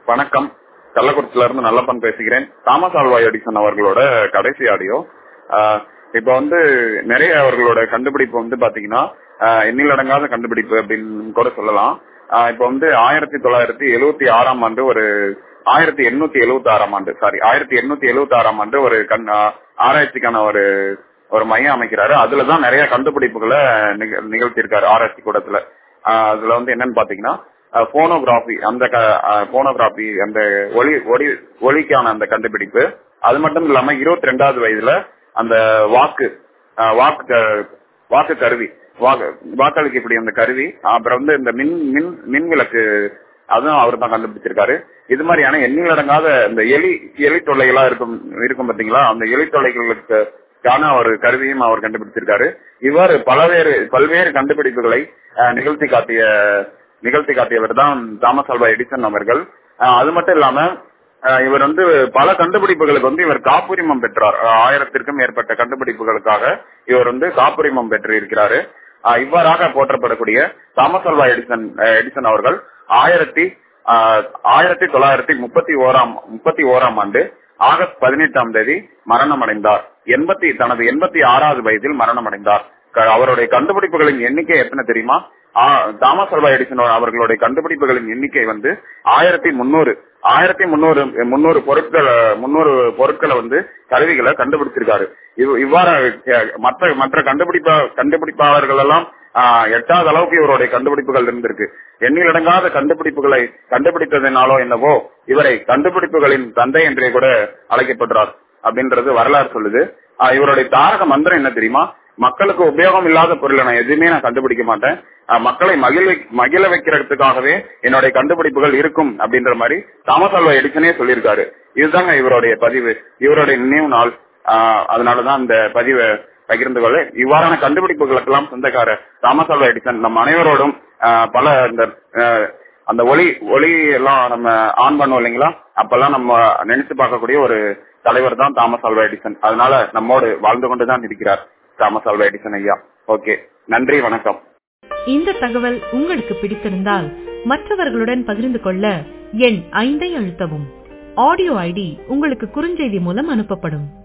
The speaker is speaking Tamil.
வணக்கம் கள்ளக்குறிச்சில இருந்து நல்லப்பன் பேசுகிறேன் தாமஸ் ஆல்வாய் எடிசன் அவர்களோட கடைசி ஆடியோ இப்ப வந்து நிறைய அவர்களோட கண்டுபிடிப்பு வந்து பாத்தீங்கன்னா ஆஹ் எண்ணிலடங்காத கண்டுபிடிப்பு அப்படின்னு கூட சொல்லலாம் ஆஹ் இப்ப வந்து ஆயிரத்தி தொள்ளாயிரத்தி எழுவத்தி ஆறாம் ஆண்டு ஒரு ஆயிரத்தி எண்ணூத்தி எழுவத்தி ஆறாம் ஆண்டு சாரி ஆயிரத்தி எண்ணூத்தி எழுவத்தி ஆறாம் ஆண்டு ஒரு கண் ஆஹ் ஆராய்ச்சிக்கான ஒரு ஒரு மையம் அமைக்கிறாரு அதுலதான் நிறைய கண்டுபிடிப்புகளை நிக- நிகழ்த்தியிருக்காரு ஆராய்ச்சி கூடத்துல ஆஹ் அதுல வந்து என்னன்னு பாத்தீங்கன்னா போனோகிராபி அந்த போனோகிராபி அந்த ஒளி ஒளி ஒளிக்கான அந்த கண்டுபிடிப்பு அது மட்டும் இல்லாம இருபத்தி ரெண்டாவது வயதுல அந்த வாக்கு ஆஹ் வாக்கு க- வாக்கு கருவி வாக்கு வாக்களிக்க இப்படி அந்த கருவி அப்புறம் வந்து இந்த மின் மின் மின் விளக்கு அதுவும் அவர் தான் கண்டுபிடிச்சிருக்காரு இது மாதிரியான எண்ணிலடங்காத இந்த எலி எலி தொல்லைகளா இருக்கும் இருக்கும் பாத்தீங்களா அந்த எலி தொல்லைகளுக்கு கான ஒரு கருவியும் அவர் கண்டுபிடிச்சிருக்காரு இவ்வாறு பலவேறு பல்வேறு கண்டுபிடிப்புகளை அஹ், நிகழ்த்தி காட்டிய நிகழ்த்தி காட்டியவர் தான் தாமஸ் ஆல்வா எடிசன் அவர்கள் அஹ், அது மட்டும் இல்லாம அஹ், இவர் வந்து பல கண்டுபிடிப்புகளுக்கு வந்து இவர் காப்புரிமம் பெற்றார் அஹ், ஆயிரத்திற்கும் மேற்பட்ட கண்டுபிடிப்புகளுக்காக இவர் வந்து காப்புரிமம் பெற்று இருக்கிறாரு அஹ், இவ்வாறாக போற்றப்படக்கூடிய தாமஸ் ஆல்வா எடிசன் அஹ், எடிசன் அவர்கள் ஆயிரத்தி ஆஹ், ஆயிரத்தி தொள்ளாயிரத்தி முப்பத்தி ஓராம் முப்பத்தி ஓராம் ஆண்டு ஆகஸ்ட் பதினெட்டாம் தேதி மரணம் அடைந்தார் எண்பத்தி தனது எண்பத்தி ஆறாவது வயதில் மரணம் அடைந்தார் க- அவருடைய கண்டுபிடிப்புகளின் எண்ணிக்கை எத்தனை தெரியுமா ஆ, தாமஸ் அல்வா எடிசன் அவர்களுடைய கண்டுபிடிப்புகளின் எண்ணிக்கை வந்து ஆயிரத்தி முன்னூறு ஆயிரத்தி முன்னூறு முன்னூறு பொருட்கள் முன்னூறு பொருட்களை வந்து கருவிகளை கண்டுபிடிச்சிருக்காரு இவ்- இவ்வாறு அஹ், மற்ற மற்ற கண்டுபிடிப்பா கண்டுபிடிப்பாளர்கள் எல்லாம் ஆஹ், எட்டாத அளவுக்கு இவருடைய கண்டுபிடிப்புகள் இருந்திருக்கு எண்ணிலடங்காத கண்டுபிடிப்புகளை கண்டுபிடித்ததினாலோ என்னவோ இவரை கண்டுபிடிப்புகளின் தந்தை என்றே கூட அழைக்கப்படுறார் அப்படின்றது வரலாறு சொல்லுது ஆஹ், இவருடைய தாரக மந்திரம் என்ன தெரியுமா மக்களுக்கு உபயோகம் இல்லாத பொருளை நான் எதுவுமே நான் கண்டுபிடிக்க மாட்டேன் ஆஹ், மக்களை மகிழ மகிழ வைக்கிறதுக்காகவே என்னுடைய கண்டுபிடிப்புகள் இருக்கும் அப்படின்ற மாதிரி தாமஸ் ஆல்வா எடிசனே சொல்லியிருக்காரு இதுதாங்க இவருடைய பதிவு இவருடைய நினைவு நாள் ஆஹ், அதனாலதான் இந்த பதிவை பகிர்ந்து கொள்ள இவ்வாறான கண்டுபிடிப்புகளுக்கெல்லாம் சொந்தக்காரர் தாமஸ் ஆல்வா எடிசன் நம் அனைவரோடும் ஆஹ், பல இந்த ஆஹ், அந்த ஒளி ஒளி எல்லாம் நம்ம ஆன் பண்ணுவோம் இல்லைங்களா அப்பெல்லாம் நம்ம நினைச்சு பார்க்கக்கூடிய ஒரு தலைவர் தான் தாமஸ் ஆல்வா எடிசன் அதனால நம்மோடு வாழ்ந்து கொண்டுதான் இருக்கிறார் தாமஸ் ஆல்வா எடிசன் ஐயா ஓகே நன்றி வணக்கம் இந்த தகவல் உங்களுக்கு பிடித்திருந்தால் மற்றவர்களுடன் பகிர்ந்து கொள்ள எண் ஐந்தை அழுத்தவும் ஆடியோ ஐடி உங்களுக்கு குறுஞ்செய்தி மூலம் அனுப்பப்படும்